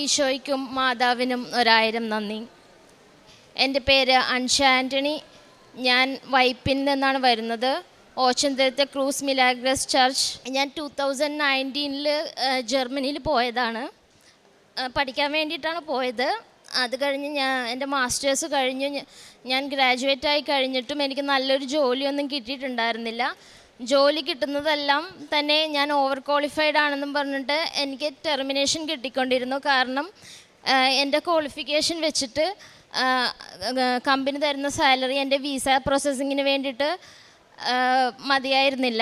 ഈശോയ്ക്കും മാതാവിനും ഒരായിരം നന്ദി എൻ്റെ പേര് അൻഷ ആൻ്റണി ഞാൻ വൈപ്പിൽ നിന്നാണ് വരുന്നത് ഓച്ചന്തരത്തെ ക്രൂസ് മിലാഗ്രസ് ചർച്ച് ഞാൻ ടൂ തൗസൻഡ് നയൻറ്റീനിൽ ജർമ്മനിയിൽ പോയതാണ് ആ, പഠിക്കാൻ വേണ്ടിയിട്ടാണ് പോയത് അത് കഴിഞ്ഞ് ഞാൻ എൻ്റെ മാസ്റ്റേഴ്സ് കഴിഞ്ഞു ഞ- ഞാൻ ഗ്രാജുവേറ്റ് ആയി കഴിഞ്ഞിട്ടും എനിക്ക് നല്ലൊരു ജോലിയൊന്നും കിട്ടിയിട്ടുണ്ടായിരുന്നില്ല ജോലി കിട്ടുന്നതെല്ലാം തന്നെ ഞാൻ ഓവർ ക്വാളിഫൈഡ് ആണെന്നും പറഞ്ഞിട്ട് എനിക്ക് ടെർമിനേഷൻ കിട്ടിക്കൊണ്ടിരുന്നു കാരണം ആ, എൻ്റെ ക്വാളിഫിക്കേഷൻ വെച്ചിട്ട് കമ്പനി തരുന്ന സാലറി എൻ്റെ വിസ പ്രോസസ്സിങ്ങിന് വേണ്ടിയിട്ട് ആ, മതിയായിരുന്നില്ല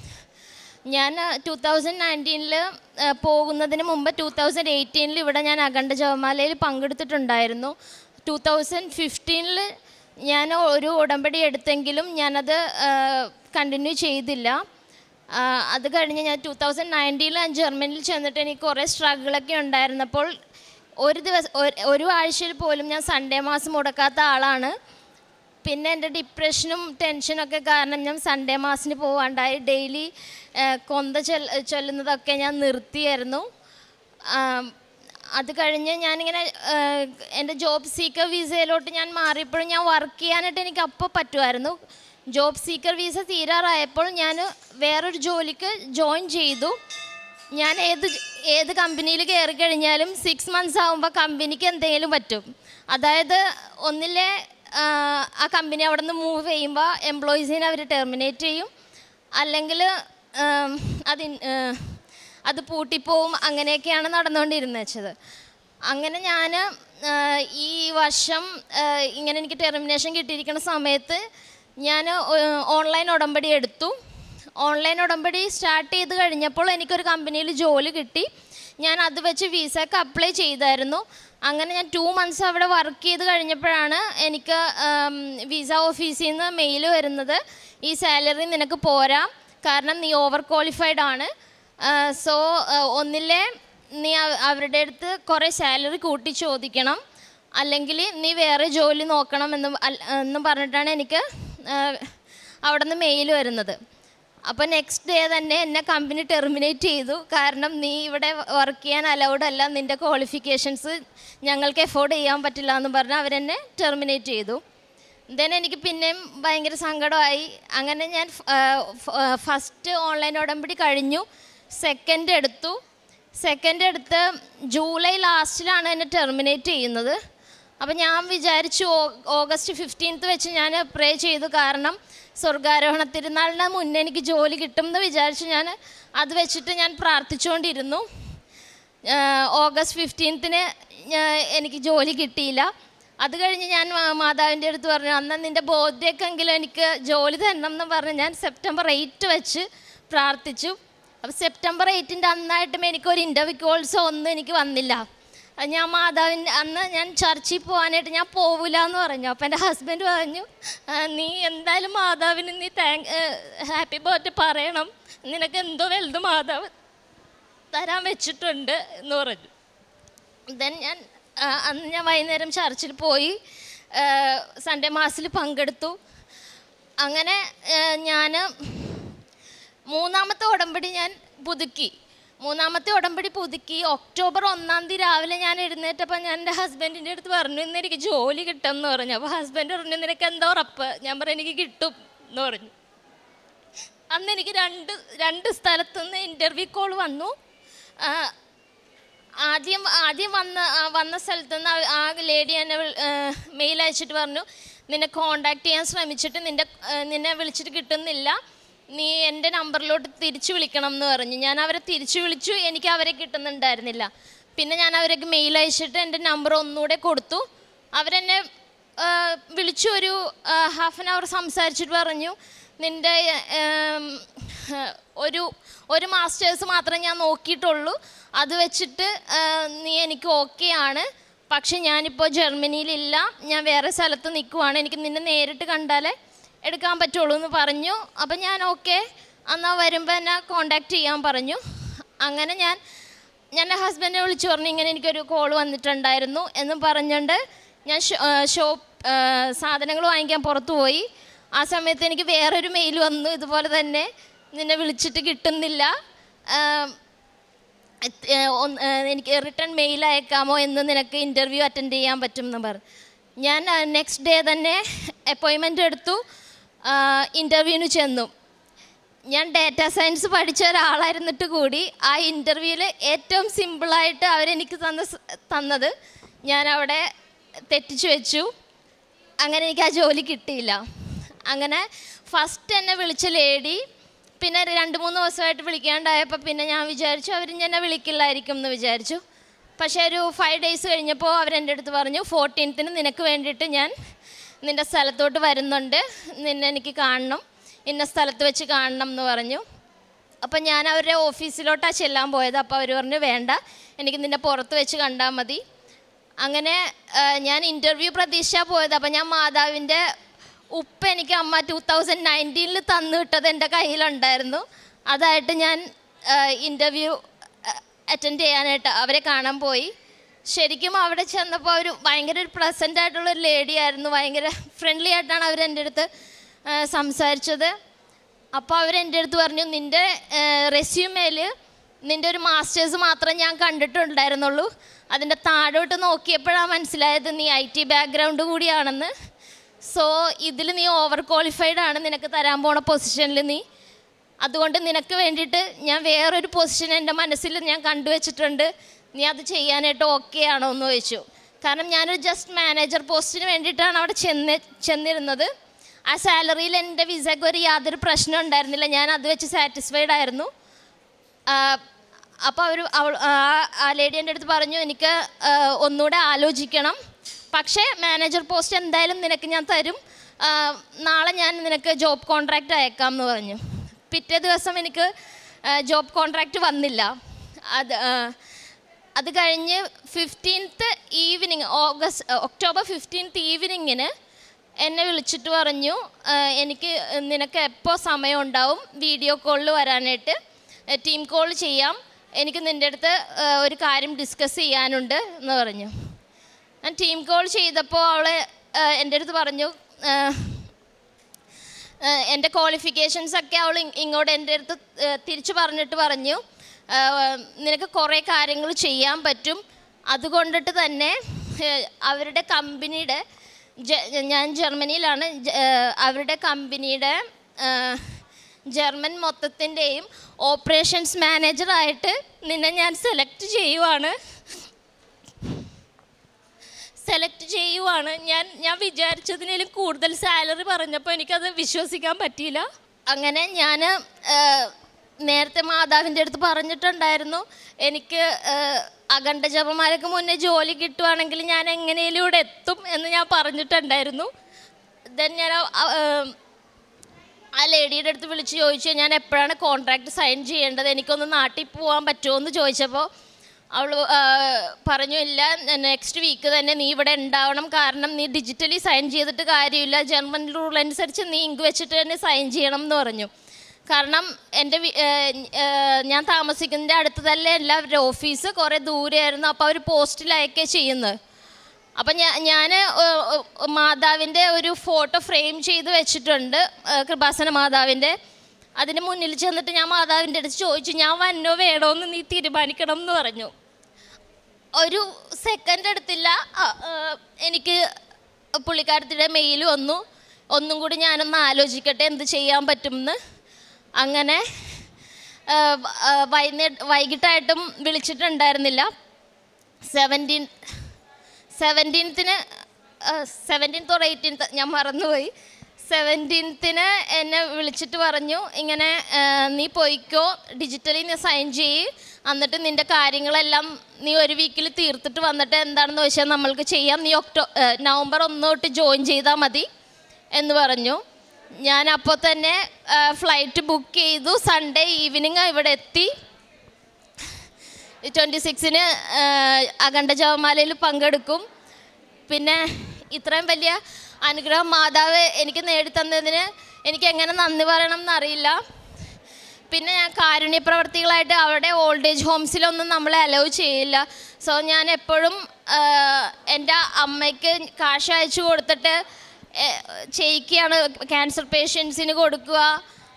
ഞാൻ ടൂ തൗസൻഡ് നയൻറ്റീനിൽ പോകുന്നതിന് മുമ്പ് ടൂ തൗസൻഡ് എയ്റ്റീനിൽ ഇവിടെ ഞാൻ അഖണ്ഡ ജപമാലയിൽ പങ്കെടുത്തിട്ടുണ്ടായിരുന്നു ടൂ തൗസൻഡ് ഫിഫ്റ്റീനിൽ ഞാൻ ഒരു ഉടമ്പടി എടുത്തെങ്കിലും ഞാനത് കണ്ടിന്യൂ ചെയ്തില്ല ആ, അത് കഴിഞ്ഞ് ഞാൻ ടൂ തൗസൻഡ് നയൻറ്റീനിൽ ഞാൻ ജർമ്മനിയിൽ ചെന്നിട്ട് എനിക്ക് കുറേ സ്ട്രഗിളൊക്കെ ഉണ്ടായിരുന്നപ്പോൾ ഒരു ദിവസം ഒരു- ഒരു ആഴ്ചയിൽ പോലും ഞാൻ സൺഡേ മാസം മുടക്കാത്ത ആളാണ് പിന്നെ എൻ്റെ ഡിപ്രഷനും ടെൻഷനൊക്കെ കാരണം ഞാൻ സൺഡേ മാസിന് പോവാണ്ടായി ഡെയിലി കൊന്ത ചൊൽ ചൊല്ലുന്നതൊക്കെ ഞാൻ നിർത്തിയായിരുന്നു ആം, അത് കഴിഞ്ഞ് ഞാനിങ്ങനെ ഏഹ്, എൻ്റെ ജോബ് സീക്കർ വിസയിലോട്ട് ഞാൻ മാറിയപ്പോഴും ഞാൻ വർക്ക് ചെയ്യാനായിട്ട് എനിക്ക് അപ്പോൾ പറ്റുമായിരുന്നു ജോബ് സീക്കർ വിസ തീരാറായപ്പോൾ ഞാൻ വേറൊരു ജോലിക്ക് ജോയിൻ ചെയ്തു ഞാൻ ഏത് ജ- ഏത് കമ്പനിയിൽ കയറി കഴിഞ്ഞാലും സിക്സ് മന്ത്സ് ആകുമ്പോൾ കമ്പനിക്ക് എന്തെങ്കിലും പറ്റും അതായത് ഒന്നിലെ ആ, ആ കമ്പനി അവിടെ നിന്ന് മൂവ് ചെയ്യുമ്പോൾ എംപ്ലോയീസിനെ അവർ ടെർമിനേറ്റ് ചെയ്യും അല്ലെങ്കിൽ അത് ഇൻ- ആ, അത് പൂട്ടിപ്പോവും അങ്ങനെയൊക്കെയാണ് നടന്നുകൊണ്ടിരുന്നത് വെച്ചത് അങ്ങനെ ഞാൻ ഈ വർഷം ആ, ഇങ്ങനെ എനിക്ക് ടെർമിനേഷൻ കിട്ടിയിരിക്കുന്ന സമയത്ത് ഞാൻ ഓൺലൈൻ ഉടമ്പടി എടുത്തു ഓൺലൈൻ ഉടമ്പടി സ്റ്റാർട്ട് ചെയ്ത് കഴിഞ്ഞപ്പോൾ എനിക്കൊരു കമ്പനിയിൽ ജോലി കിട്ടി ഞാൻ അത് വെച്ച് വിസക്ക് അപ്ലൈ ചെയ്തായിരുന്നു അങ്ങനെ ഞാൻ ടു മന്ത്സ് അവിടെ വർക്ക് ചെയ്ത് കഴിഞ്ഞപ്പോഴാണ് എനിക്ക് വിസ ഓഫീസിൽ നിന്ന് മെയിൽ വരുന്നത് ഈ സാലറി നിനക്ക് പോരാ കാരണം നീ ഓവർ ക്വാളിഫൈഡ് ആണ് സോ ഒന്നിലെ നീ അവ- അവരുടെ അടുത്ത് കുറേ സാലറി കൂട്ടി ചോദിക്കണം അല്ലെങ്കിൽ നീ വേറെ ജോലി നോക്കണം എന്ന് അൽ- എന്നും പറഞ്ഞിട്ടാണ് എനിക്ക് അവിടെ നിന്ന് മെയിൽ വരുന്നത് അപ്പോൾ നെക്സ്റ്റ് ഡേ തന്നെ എന്നെ കമ്പനി ടെർമിനേറ്റ് ചെയ്തു കാരണം നീ ഇവിടെ വർക്ക് ചെയ്യാൻ അലൗഡ് അല്ല നിൻ്റെ ക്വാളിഫിക്കേഷൻസ് ഞങ്ങൾക്ക് എഫോർഡ് ചെയ്യാൻ പറ്റില്ല എന്ന് പറഞ്ഞ് അവരെന്നെ ടെർമിനേറ്റ് ചെയ്തു ദെൻ എനിക്ക് പിന്നെയും ഭയങ്കര സങ്കടമായി അങ്ങനെ ഞാൻ ഫസ്റ്റ് ഓൺലൈൻ ഉടമ്പടി കഴിഞ്ഞു സെക്കൻഡ് എടുത്തു സെക്കൻഡ് എടുത്ത് ജൂലൈ ലാസ്റ്റിലാണ് എന്നെ ടെർമിനേറ്റ് ചെയ്യുന്നത് അപ്പം ഞാൻ വിചാരിച്ചു ഓ- ഓഗസ്റ്റ് ഫിഫ്റ്റീൻത്ത് വെച്ച് ഞാൻ പ്രേ ചെയ്തു കാരണം സ്വർഗാരോഹണ തിരുനാളിന് മുന്നേ എനിക്ക് ജോലി കിട്ടും എന്ന് വിചാരിച്ച് ഞാൻ അത് വെച്ചിട്ട് ഞാൻ പ്രാർത്ഥിച്ചുകൊണ്ടിരുന്നു ആഹ് ഓഗസ്റ്റ് ഫിഫ്റ്റീൻത്തിന് എനിക്ക് ജോലി കിട്ടിയില്ല അത് കഴിഞ്ഞ് ഞാൻ മാ- മാതാവിൻ്റെ അടുത്ത് പറഞ്ഞു അന്ന് നിൻ്റെ ബോധ്യക്കെങ്കിലും എനിക്ക് ജോലി തരണം എന്ന് പറഞ്ഞ് ഞാൻ സെപ്റ്റംബർ എയ്റ്റ് വെച്ച് പ്രാർത്ഥിച്ചു അപ്പോൾ സെപ്റ്റംബർ എയ്റ്റിൻ്റെ അന്നായിട്ടും എനിക്കൊരു ഇൻ്റർവ്യൂ കോൾസോ ഒന്നും എനിക്ക് വന്നില്ല അത് ഞാൻ മാതാവിൻ്റെ അന്ന് ഞാൻ ചർച്ചിൽ പോകാനായിട്ട് ഞാൻ പോവില്ല എന്ന് പറഞ്ഞു അപ്പോൾ എൻ്റെ ഹസ്ബൻഡ് പറഞ്ഞു "ആ, നീ എന്തായാലും മാതാവിന് നീ താങ്ക് ഹാപ്പി ബർത്ത്ഡേ പറയണം നിനക്ക് എന്തോ വലുത് മാതാവ് തരാൻ വെച്ചിട്ടുണ്ട് എന്ന് പറഞ്ഞു ദെൻ ഞാൻ ആ, അന്ന് ഞാൻ വൈകുന്നേരം ചർച്ചിൽ പോയി സൺഡേ മാസിൽ പങ്കെടുത്തു അങ്ങനെ ഞാൻ മൂന്നാമത്തെ ഉടമ്പടി ഞാൻ പുതുക്കി മൂന്നാമത്തെ ഉടമ്പടി പുതുക്കി ഒക്ടോബർ ഒന്നാം തീയതി രാവിലെ ഞാൻ എഴുന്നേറ്റപ്പോൾ ഞാൻ എൻ്റെ ഹസ്ബൻഡിൻ്റെ അടുത്ത് പറഞ്ഞു ഇന്ന് എനിക്ക് ജോലി കിട്ടും എന്ന് പറഞ്ഞു അപ്പോൾ ഹസ്ബൻഡ് പറഞ്ഞു നിനക്ക് എന്താ ഉറപ്പ് ഞാൻ പറഞ്ഞു എനിക്ക് കിട്ടും എന്ന് പറഞ്ഞു അന്ന് എനിക്ക് രണ്ട് രണ്ട് സ്ഥലത്തുനിന്ന് ഇൻ്റർവ്യൂ കോൾ വന്നു ആ, ആദ്യം ആദ്യം വന്ന ആ, വന്ന സ്ഥലത്ത് നിന്ന് ആ ലേഡി എന്നെ മെയിൽ അയച്ചിട്ട് പറഞ്ഞു നിന്നെ കോണ്ടാക്ട് ചെയ്യാൻ ശ്രമിച്ചിട്ട് നിൻ്റെ ആ, നിന്നെ വിളിച്ചിട്ട് കിട്ടുന്നില്ല നീ എൻ്റെ നമ്പറിലോട്ട് തിരിച്ചു വിളിക്കണം എന്ന് പറഞ്ഞു ഞാൻ അവരെ തിരിച്ചു വിളിച്ചു എനിക്ക് അവരെ കിട്ടുന്നുണ്ടായിരുന്നില്ല പിന്നെ ഞാൻ അവർക്ക് മെയിൽ അയച്ചിട്ട് എൻ്റെ നമ്പർ ഒന്നുകൂടെ കൊടുത്തു അവരെന്നെ ആ, വിളിച്ചു ഒരു ഹാഫ് ആൻ അവർ സംസാരിച്ചിട്ട് പറഞ്ഞു നിൻ്റെ ഏം, ഒരു ഒരു മാസ്റ്റേഴ്സ് മാത്രമേ ഞാൻ നോക്കിയിട്ടുള്ളൂ അത് വെച്ചിട്ട് ആ, നീ എനിക്ക് ഓക്കെ ആണ് പക്ഷെ ഞാനിപ്പോൾ ജർമ്മനിയിലില്ല ഞാൻ വേറെ സ്ഥലത്ത് നിൽക്കുവാണ് എനിക്ക് നിന്നെ നേരിട്ട് കണ്ടാലേ എടുക്കാൻ പറ്റുള്ളൂ എന്ന് പറഞ്ഞു അപ്പം ഞാൻ ഓക്കെ എന്നാൽ വരുമ്പോൾ എന്നെ കോണ്ടാക്ട് ചെയ്യാൻ പറഞ്ഞു അങ്ങനെ ഞാൻ ഞാൻ എൻ്റെ ഹസ്ബൻഡിനെ വിളിച്ചു പറഞ്ഞു ഇങ്ങനെ എനിക്കൊരു കോൾ വന്നിട്ടുണ്ടായിരുന്നു എന്ന് പറഞ്ഞുകൊണ്ട് ഞാൻ ഷോപ്പ് സാധനങ്ങൾ വാങ്ങിക്കാൻ പുറത്തു പോയി ആ സമയത്ത് എനിക്ക് വേറൊരു മെയിൽ വന്നു ഇതുപോലെ തന്നെ നിന്നെ വിളിച്ചിട്ട് കിട്ടുന്നില്ല ആം, എത്ത്- ഏ, ഒന്ന്- ഏ, എനിക്ക് റിട്ടേൺ മെയിൽ അയക്കാമോ എന്ന് നിനക്ക് ഇൻ്റർവ്യൂ അറ്റൻഡ് ചെയ്യാൻ പറ്റും എന്ന് പറഞ്ഞു ഞാൻ നെക്സ്റ്റ് ഡേ തന്നെ അപ്പോയിൻമെൻ്റ് എടുത്തു ഇൻ്റർവ്യൂവിന് ചെന്നു ഞാൻ ഡാറ്റ സയൻസ് പഠിച്ച ഒരാളായിരുന്നിട്ട് കൂടി ആ ഇൻ്റർവ്യൂവിൽ ഏറ്റവും സിമ്പിളായിട്ട് അവരെനിക്ക് തന്ന സ്- തന്നത് ഞാൻ അവിടെ തെറ്റിച്ചു വെച്ചു അങ്ങനെ എനിക്ക് ആ ജോലി കിട്ടിയില്ല അങ്ങനെ ഫസ്റ്റ് എന്നെ വിളിച്ച ലേഡി പിന്നെ രണ്ട് മൂന്ന് ദിവസമായിട്ട് വിളിക്കാണ്ടായപ്പോൾ പിന്നെ ഞാൻ വിചാരിച്ചു അവർ എന്നെ വിളിക്കില്ലായിരിക്കും എന്ന് വിചാരിച്ചു പക്ഷേ ഒരു ഫൈവ് ഡേയ്സ് കഴിഞ്ഞപ്പോൾ അവരെൻ്റെ അടുത്ത് പറഞ്ഞു ഫോർട്ടീൻത്തിന് നിനക്ക് വേണ്ടിയിട്ട് ഞാൻ നിൻ്റെ സ്ഥലത്തോട്ട് വരുന്നുണ്ട് നിന്നെ എനിക്ക് കാണണം ഇന്ന സ്ഥലത്ത് വെച്ച് കാണണം എന്ന് പറഞ്ഞു അപ്പം ഞാൻ അവരുടെ ഓഫീസിലോട്ടാണ് ചെല്ലാൻ പോയത് അപ്പോൾ അവർ പറഞ്ഞു വേണ്ട എനിക്ക് നിന്നെ പുറത്ത് വെച്ച് കണ്ടാൽ മതി അങ്ങനെ ആ, ഞാൻ ഇൻ്റർവ്യൂ പ്രതീക്ഷ പോയത് അപ്പം ഞാൻ മാതാവിൻ്റെ ഉപ്പ് എനിക്ക് അമ്മ ടൂ തൗസൻഡ് നയൻറ്റീനിൽ തന്നു വിട്ടത് എൻ്റെ കയ്യിലുണ്ടായിരുന്നു അതായിട്ട് ഞാൻ ഇൻ്റർവ്യൂ അറ്റൻഡ് ചെയ്യാനായിട്ട് അവരെ കാണാൻ പോയി ശരിക്കും അവിടെ ചെന്നപ്പോൾ അവർ ഭയങ്കര ഒരു പ്രസൻ്റ് ആയിട്ടുള്ള ഒരു ലേഡി ആയിരുന്നു ഭയങ്കര ഫ്രണ്ട്ലി ആയിട്ടാണ് അവർ എൻ്റെ അടുത്ത് ആ, സംസാരിച്ചത് അപ്പോൾ അവർ എൻ്റെ അടുത്ത് പറഞ്ഞു നിൻ്റെ റെസ്യൂമേൽ നിൻ്റെ ഒരു മാസ്റ്റേഴ്സ് മാത്രം ഞാൻ കണ്ടിട്ടുണ്ടായിരുന്നുള്ളൂ അതിൻ്റെ താഴോട്ട് നോക്കിയപ്പോഴാണ് മനസ്സിലായത് നീ ഐ ടി ബാക്ക്ഗ്രൗണ്ട് കൂടിയാണെന്ന് സോ ഇതിൽ നീ ഓവർ ക്വാളിഫൈഡ് ആണ് നിനക്ക് തരാൻ പോണ പൊസിഷനിൽ നീ അതുകൊണ്ട് നിനക്ക് വേണ്ടിയിട്ട് ഞാൻ വേറൊരു പൊസിഷൻ എൻ്റെ മനസ്സിൽ ഞാൻ കണ്ടുവച്ചിട്ടുണ്ട് നീ അത് ചെയ്യാനായിട്ട് ഓക്കെ ആണോ എന്ന് ചോദിച്ചു കാരണം ഞാനൊരു ജസ്റ്റ് മാനേജർ പോസ്റ്റിന് വേണ്ടിയിട്ടാണ് അവിടെ ചെന്ന് ചെന്നിരുന്നത് ആ സാലറിയിൽ എൻ്റെ വിസയ്ക്ക് ഒരു യാതൊരു പ്രശ്നം ഉണ്ടായിരുന്നില്ല ഞാൻ അത് വെച്ച് സാറ്റിസ്ഫൈഡ് ആയിരുന്നു അപ്പോൾ അവർ അവൾ ആ- ആ ലേഡി എൻ്റെ അടുത്ത് പറഞ്ഞു എനിക്ക് ആ, ഒന്നുകൂടെ ആലോചിക്കണം പക്ഷേ മാനേജർ പോസ്റ്റ് എന്തായാലും നിനക്ക് ഞാൻ തരും ആ, നാളെ ഞാൻ നിനക്ക് ജോബ് കോൺട്രാക്റ്റ് അയക്കാം എന്ന് പറഞ്ഞു പിറ്റേ ദിവസം എനിക്ക് ജോബ് കോൺട്രാക്റ്റ് വന്നില്ല അത് ആ, അത് കഴിഞ്ഞ് fifteenth evening August October fifteenth ഈവനിങ്ങിന് എന്നെ വിളിച്ചിട്ട് പറഞ്ഞു ആ, എനിക്ക് നിനക്ക് എപ്പോൾ സമയം ഉണ്ടാവും വീഡിയോ കോളിൽ വരാനായിട്ട് ടീം കോൾ ചെയ്യാം എനിക്ക് നിൻ്റെ അടുത്ത് ആ, ഒരു കാര്യം ഡിസ്കസ് ചെയ്യാനുണ്ട് എന്ന് പറഞ്ഞു ഞാൻ ടീം കോൾ ചെയ്തപ്പോൾ അവൾ എൻ്റെ അടുത്ത് പറഞ്ഞു ആ, ഏഹ് എൻ്റെ ക്വാളിഫിക്കേഷൻസ് ഒക്കെ അവൾ ഇ- ഇങ്ങോട്ട് എൻ്റെ അടുത്ത് ഏഹ് തിരിച്ചു പറഞ്ഞിട്ട് പറഞ്ഞു ഏഹ് നിനക്ക് കുറേ കാര്യങ്ങൾ ചെയ്യാൻ പറ്റും അതുകൊണ്ടിട്ട് തന്നെ ഏഹ് അവരുടെ കമ്പനിയുടെ ജ- ഞാൻ ജർമ്മനിയിലാണ് ജ- ഏഹ് അവരുടെ കമ്പനിയുടെ ഏഹ് ജർമ്മൻ മൊത്തത്തിൻ്റെയും ഓപ്പറേഷൻസ് മാനേജറായിട്ട് നിന്നെ ഞാൻ സെലക്ട് ചെയ്യുവാണ് സെലക്ട് ചെയ്യുവാണ് ഞാൻ ഞാൻ വിചാരിച്ചതിനേലും കൂടുതൽ സാലറി പറഞ്ഞപ്പോൾ എനിക്കത് വിശ്വസിക്കാൻ പറ്റിയില്ല അങ്ങനെ ഞാൻ നേരത്തെ മാതാവിൻ്റെ അടുത്ത് പറഞ്ഞിട്ടുണ്ടായിരുന്നു എനിക്ക് ഏഹ്, അഖണ്ഡ ജപമാർക്ക് മുന്നേ ജോലി കിട്ടുവാണെങ്കിൽ ഞാൻ എങ്ങനെയും ഇവിടെ എത്തും എന്ന് ഞാൻ പറഞ്ഞിട്ടുണ്ടായിരുന്നു ദെൻ ഞാൻ ആ- ആ, ഏഹ്, ആ ലേഡിയുടെ അടുത്ത് വിളിച്ച് ചോദിച്ചു ഞാൻ എപ്പോഴാണ് കോൺട്രാക്ട് സൈൻ ചെയ്യേണ്ടത് എനിക്കൊന്ന് നാട്ടിൽ പോകാൻ പറ്റുമോ എന്ന് ചോദിച്ചപ്പോൾ അവൾ പറഞ്ഞു ഇല്ല നെക്സ്റ്റ് വീക്ക് തന്നെ നീ ഇവിടെ ഉണ്ടാവണം കാരണം നീ ഡിജിറ്റലി സൈൻ ചെയ്തിട്ട് കാര്യമില്ല ജർമ്മൻ റൂൾ അനുസരിച്ച് നീ ഇങ്ക് വെച്ചിട്ട് തന്നെ സൈൻ ചെയ്യണം എന്ന് പറഞ്ഞു കാരണം എൻ്റെ വി- ഏഹ് ഏഹ് ഞാൻ താമസിക്കുന്നതിൻ്റെ അടുത്ത് തന്നെ എല്ലാവരുടെ ഓഫീസ് കുറേ ദൂരെയായിരുന്നു അപ്പോൾ അവർ പോസ്റ്റിൽ അയക്കുക ചെയ്യുന്നത് അപ്പം ഞാൻ ഞാൻ മാതാവിൻ്റെ ഒരു ഫോട്ടോ ഫ്രെയിം ചെയ്ത് വെച്ചിട്ടുണ്ട് ഏഹ് കൃപാസന മാതാവിൻ്റെ അതിന് മുന്നിൽ ചെന്നിട്ട് ഞാൻ മാതാവിൻ്റെ അടുത്ത് ചോദിച്ചു ഞാൻ വന്നോ വേണോ എന്ന് നീ തീരുമാനിക്കണം എന്ന് പറഞ്ഞു ഒരു സെക്കൻഡ് എടുത്തില്ല ആ, ആ, എനിക്ക് പുള്ളിക്കാരത്തിയുടെ മെയിൽ വന്നു ഒന്നും കൂടി ഞാനൊന്ന് ആലോചിക്കട്ടെ എന്ത് ചെയ്യാൻ പറ്റുമെന്ന് അങ്ങനെ ആ, വ- ആ, വൈകുന്നേ വൈകിട്ടായിട്ടും വിളിച്ചിട്ടുണ്ടായിരുന്നില്ല സെവൻറ്റീൻ സെവൻറ്റീൻത്തിന് സെവൻറ്റീൻത്ത് ഓർ എയ്റ്റീൻത്ത് ഞാൻ മറന്നുപോയി സെവൻറ്റീൻത്തിന് എന്നെ വിളിച്ചിട്ട് പറഞ്ഞു ഇങ്ങനെ ആ, നീ പോയിക്കോ ഡിജിറ്റലി നീ സൈൻ ചെയ്യ് എന്നിട്ട് നിൻ്റെ കാര്യങ്ങളെല്ലാം നീ ഒരു വീക്കിൽ തീർത്തിട്ട് വന്നിട്ട് എന്താണെന്ന് വെച്ചാൽ നമ്മൾക്ക് ചെയ്യാം നീ ഒക്ടോ ആ, നവംബർ ഒന്ന് തൊട്ട് ജോയിൻ ചെയ്താൽ മതി എന്ന് പറഞ്ഞു ഞാൻ അപ്പോൾ തന്നെ ഫ്ലൈറ്റ് ബുക്ക് ചെയ്തു സൺഡേ ഈവനിങ് ഇവിടെ എത്തി ട്വൻറ്റി സിക്സിന് അഖണ്ഡ ജപമാലയിൽ പങ്കെടുക്കും പിന്നെ ഇത്രയും വലിയ അനുഗ്രഹം മാതാവ് എനിക്ക് നേടിത്തന്നതിന് എനിക്ക് എങ്ങനെ നന്ദി പറയണം എന്നറിയില്ല പിന്നെ ഞാൻ കാരുണ്യ പ്രവർത്തികളായിട്ട് അവിടെ ഓൾഡ് ഏജ് ഹോംസിലൊന്നും നമ്മളെ അലൗ ചെയ്യില്ല സോ ഞാൻ എപ്പോഴും എൻ്റെ അമ്മയ്ക്ക് കാശ് അയച്ചു കൊടുത്തിട്ട് ഏഹ്, ചെയ്യിക്കുകയാണ് ക്യാൻസർ പേഷ്യൻസിന് കൊടുക്കുക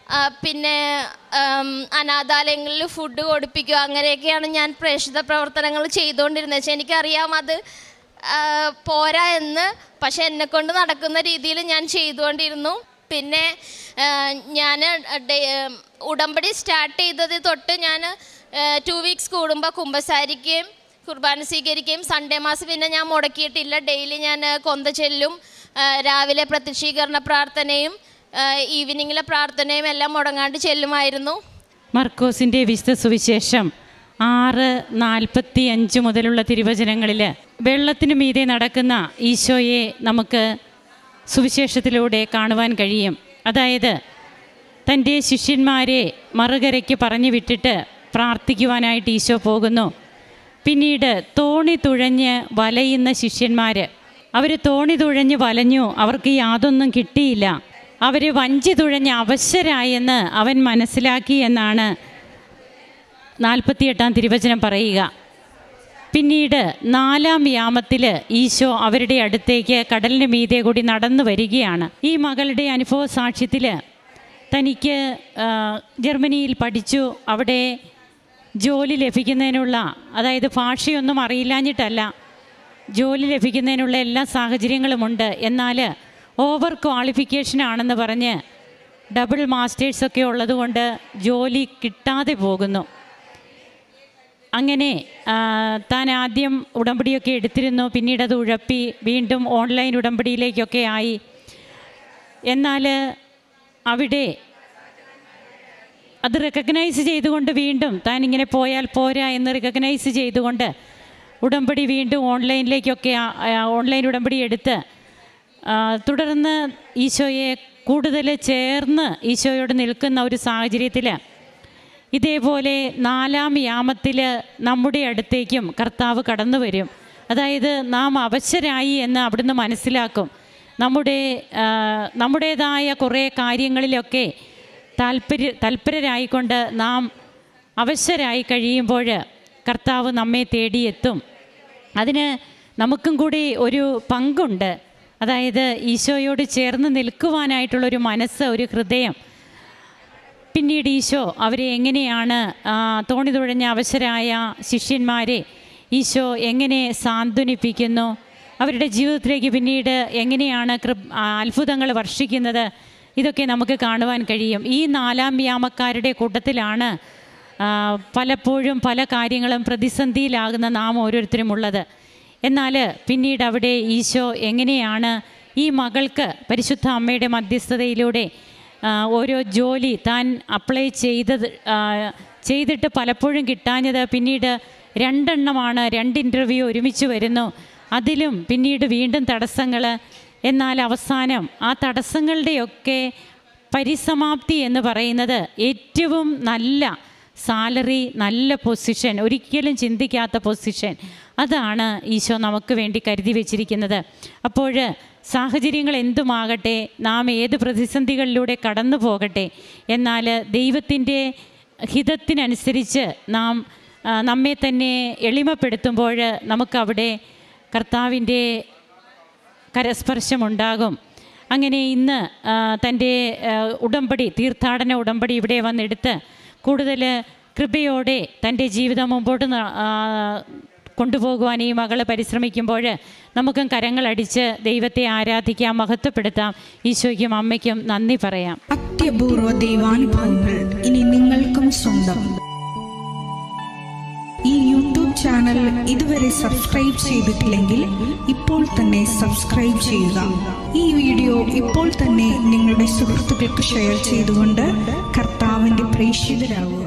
ആ, പിന്നെ ആം, അനാഥാലയങ്ങളിൽ ഫുഡ് കൊടുപ്പിക്കുക അങ്ങനെയൊക്കെയാണ് ഞാൻ പ്രേക്ഷിത പ്രവർത്തനങ്ങൾ ചെയ്തുകൊണ്ടിരുന്നത് പക്ഷേ എനിക്കറിയാം അത് ആ, പോരാ എന്ന് പക്ഷെ എന്നെ കൊണ്ട് നടക്കുന്ന രീതിയിൽ ഞാൻ ചെയ്തുകൊണ്ടിരുന്നു പിന്നെ ഞാൻ ഉടമ്പടി സ്റ്റാർട്ട് ചെയ്തത് തൊട്ട് ഞാൻ ടു വീക്സ് കൂടുമ്പോൾ കുമ്പസാരിക്കുകയും കുർബാന സ്വീകരിക്കുകയും സൺഡേ മാസം പിന്നെ ഞാൻ മുടക്കിയിട്ടില്ല ഡെയിലി ഞാൻ കൊന്ത ചെല്ലും ആ, രാവിലെ പ്രത്യക്ഷീകരണ പ്രാർത്ഥനയും ഈവനിങ്ങിലെ പ്രാർത്ഥനയും എല്ലാം മുടങ്ങാണ്ട് ചെല്ലുമായിരുന്നു മർക്കോസിൻ്റെ വിശുദ്ധ സുവിശേഷം ആറ് നാൽപ്പത്തി അഞ്ച് മുതലുള്ള തിരുവചനങ്ങളിൽ വെള്ളത്തിനു മീതെ നടക്കുന്ന ഈശോയെ നമുക്ക് സുവിശേഷത്തിലൂടെ കാണുവാൻ കഴിയും അതായത് തൻ്റെ ശിഷ്യന്മാരെ മറുകരയ്ക്ക് പറഞ്ഞു വിട്ടിട്ട് പ്രാർത്ഥിക്കുവാനായിട്ട് ഈശോ പോകുന്നു പിന്നീട് തോണി തുഴഞ്ഞ് വലയുന്ന ശിഷ്യന്മാർ അവർ തോണി തുഴഞ്ഞ് വലഞ്ഞു അവർക്ക് യാതൊന്നും കിട്ടിയില്ല അവർ വഞ്ചി തുഴഞ്ഞ് അവശരായെന്ന് അവൻ മനസ്സിലാക്കി എന്നാണ് നാൽപ്പത്തിയെട്ടാം തിരുവചനം പറയുക പിന്നീട് നാലാം യാമത്തിൽ ഈശോ അവരുടെ അടുത്തേക്ക് കടലിന് മീതെ കൂടി നടന്നു വരികയാണ് ഈ മകളുടെ അനുഭവ സാക്ഷ്യത്തിൽ തനിക്ക് ആ, ജർമ്മനിയിൽ പഠിച്ചു അവിടെ ജോലി ലഭിക്കുന്നതിനുള്ള അതായത് ഭാഷയൊന്നും അറിയില്ലാഞ്ഞിട്ടല്ല ജോലി ലഭിക്കുന്നതിനുള്ള എല്ലാ സാഹചര്യങ്ങളുമുണ്ട് എന്നാൽ ഓവർ ക്വാളിഫിക്കേഷൻ ആണെന്ന് പറഞ്ഞ് ഡബിൾ മാസ്റ്റേഴ്സൊക്കെ ഉള്ളതുകൊണ്ട് ജോലി കിട്ടാതെ പോകുന്നു അങ്ങനെ ആ, താൻ ആദ്യം ഉടമ്പടിയൊക്കെ എടുത്തിരുന്നു പിന്നീട് അത് ഉഴപ്പി വീണ്ടും ഓൺലൈൻ ഉടമ്പടിയിലേക്കൊക്കെ ആയി എന്നാൽ അവിടെ അത് റെക്കഗ്നൈസ് ചെയ്തുകൊണ്ട് വീണ്ടും താൻ ഇങ്ങനെ പോയാൽ പോരാ എന്ന് റെക്കഗ്നൈസ് ചെയ്തുകൊണ്ട് ഉടമ്പടി വീണ്ടും ഓൺലൈനിലേക്കൊക്കെ ആ- ആ ഓൺലൈൻ ഉടമ്പടി എടുത്ത് ആ, തുടർന്ന് ഈശോയെ കൂടുതൽ ചേർന്ന് ഈശോയോട് നിൽക്കുന്ന ഒരു സാഹചര്യത്തിൽ ഇതേപോലെ നാലാം യാമത്തിൽ നമ്മുടെ അടുത്തേക്കും കർത്താവ് കടന്നു വരും അതായത് നാം അവശരായി എന്ന് അവിടുന്ന് മനസ്സിലാക്കും നമ്മുടെ ആ, നമ്മുടേതായ കുറേ കാര്യങ്ങളിലൊക്കെ താല്പര്യ തൽപരരായിക്കൊണ്ട് നാം അവശരായി കഴിയുമ്പോൾ കർത്താവ് നമ്മെ തേടിയെത്തും അതിന് നമുക്കും കൂടി ഒരു പങ്കുണ്ട് അതായത് ഈശോയോട് ചേർന്ന് നിൽക്കുവാനായിട്ടുള്ളൊരു മനസ്സ് ഒരു ഹൃദയം പിന്നീട് ഈശോ അവരെ എങ്ങനെയാണ് ആ, തോണി തുഴഞ്ഞ അവശരായ ശിഷ്യന്മാരെ ഈശോ എങ്ങനെ സാന്ത്വനിപ്പിക്കുന്നു അവരുടെ ജീവിതത്തിലേക്ക് പിന്നീട് എങ്ങനെയാണ് കൃ ആ, അത്ഭുതങ്ങൾ വർഷിക്കുന്നത് ഇതൊക്കെ നമുക്ക് കാണുവാൻ കഴിയും ഈ നാലാം വ്യാമക്കാരുടെ കൂട്ടത്തിലാണ് ആ, പലപ്പോഴും പല കാര്യങ്ങളും പ്രതിസന്ധിയിലാകുന്ന നാം ഓരോരുത്തരും ഉള്ളത് എന്നാൽ പിന്നീട് അവിടെ ഈശോ എങ്ങനെയാണ് ഈ മകൾക്ക് പരിശുദ്ധ അമ്മയുടെ മധ്യസ്ഥതയിലൂടെ ആ, ഓരോ ജോലി താൻ അപ്ലൈ ചെയ്തത് ആ, ചെയ്തിട്ട് പലപ്പോഴും കിട്ടാഞ്ഞത് പിന്നീട് രണ്ടെണ്ണമാണ് രണ്ട് ഇൻ്റർവ്യൂ ഒരുമിച്ച് വരുന്നു അതിലും പിന്നീട് വീണ്ടും തടസ്സങ്ങൾ എന്നാൽ അവസാനം ആ തടസ്സങ്ങളുടെയൊക്കെ പരിസമാപ്തി എന്ന് പറയുന്നത് ഏറ്റവും നല്ല സാലറി നല്ല പൊസിഷൻ ഒരിക്കലും ചിന്തിക്കാത്ത പൊസിഷൻ അതാണ് ഈശോ നമുക്ക് വേണ്ടി കരുതി വച്ചിരിക്കുന്നത് അപ്പോൾ സാഹചര്യങ്ങൾ എന്തുമാകട്ടെ നാം ഏത് പ്രതിസന്ധികളിലൂടെ കടന്നു പോകട്ടെ എന്നാൽ ദൈവത്തിൻ്റെ ഹിതത്തിനനുസരിച്ച് നാം ആ, നമ്മെ തന്നെ എളിമപ്പെടുത്തുമ്പോൾ നമുക്കവിടെ കർത്താവിൻ്റെ കരസ്പർശമുണ്ടാകും അങ്ങനെ ഇന്ന് ആ, തൻ്റെ ആ, ഉടമ്പടി തീർത്ഥാടന ഉടമ്പടി ഇവിടെ വന്നെടുത്ത് കൂടുതൽ കൃപയോടെ തൻ്റെ ജീവിതം മുമ്പോട്ട് ന- ആ, കൊണ്ടുപോകുവാൻ ഈ മകൾ പരിശ്രമിക്കുമ്പോൾ നമുക്കും കരങ്ങളടിച്ച് ദൈവത്തെ ആരാധിക്കാം മഹത്വപ്പെടുത്താം ഈശോയ്ക്കും അമ്മയ്ക്കും നന്ദി പറയാം അത്യപൂർവ ദൈവാനുഭവങ്ങൾ ഇനി നിങ്ങൾക്കും സ്വന്തം ഈ യൂട്യൂബ് ചാനൽ ഇതുവരെ സബ്സ്ക്രൈബ് ചെയ്തിട്ടില്ലെങ്കിൽ ഇപ്പോൾ തന്നെ സബ്സ്ക്രൈബ് ചെയ്യുക ഈ വീഡിയോ ഇപ്പോൾ തന്നെ നിങ്ങളുടെ സുഹൃത്തുക്കൾക്ക് ഷെയർ ചെയ്തുകൊണ്ട് കർത്താവിന്റെ പ്രേക്ഷിതരാകുക